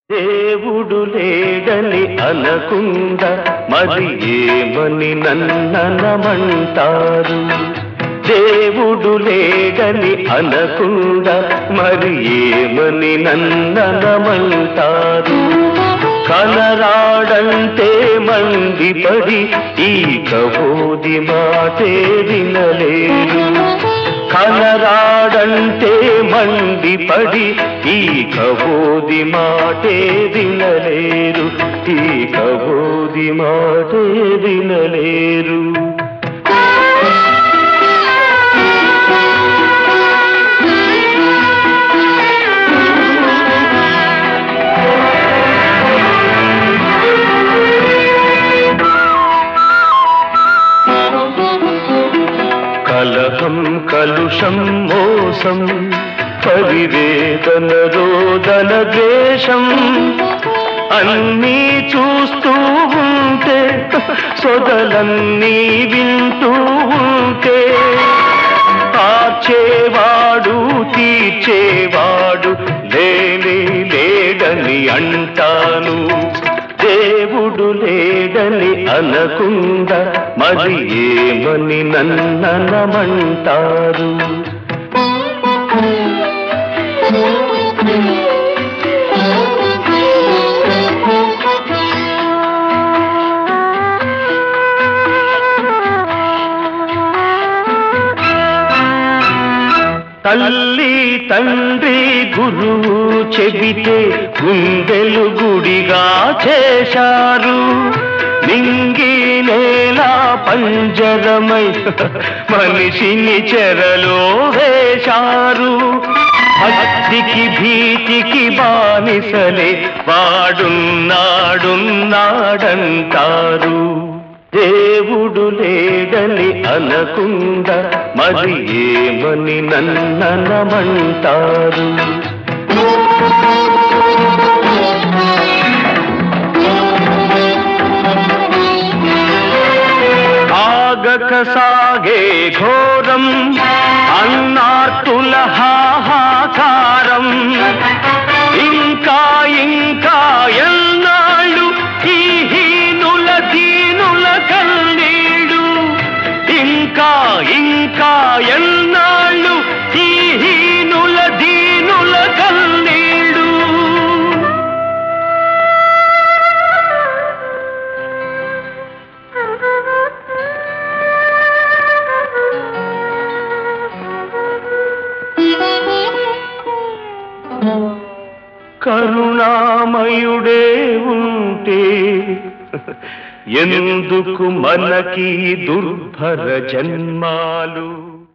దేవుడు లేడని అనకుండా మరి ఏమని నన్ననమంటారు దేవుడు లేడని అనకుండా మరి ఏమని నన్ననమంటారు కనరాడంటే మండిపడి ఈ కబోది మాటే వినలేరు కనరాడంటే మండిపడి ఈ కబోది మాటే వినలేరు ఈ కబోది మాటే వినలేరు కలహం కలుషం మోసం పరివేదన రోదన ద్వేషం అన్నీ చూస్తూ ఉంటే సొదలన్నీ వింటూ ఉంటే ఆర్చేవాడు తీర్చేవాడు లేనే లేడని అంటాను దేవుడు లేడని అనకుండా మరి ఏమని నన్ననమంటారు తల్లి తండ్రి గురువు చెబితే గుండెలు గుడిగా చేశారు నింగి నేల పంజరమై మనిషిని చెరలో వేశారు భక్తికి భీతికి బానిసలే వాడున్నాడున్నాడంటారు దేవుడు లేడని అనకుండా మరి ఏమని నన్ననమంటారు ఆగక సాగే ఘోరం అన్నార్తుల హాహాకారం ఇంకా ఇంకా ఎన్నాళ్ళు ఈ హీనుల దీనుల కన్నీడు ఇంకా ఇంకా ఎన్నాళ్ళు ఈ హీనుల దీనుల కన్నీడు కరుణామయుడే ఉంటే ఎందుకు మనకి దుర్భర జన్మాలు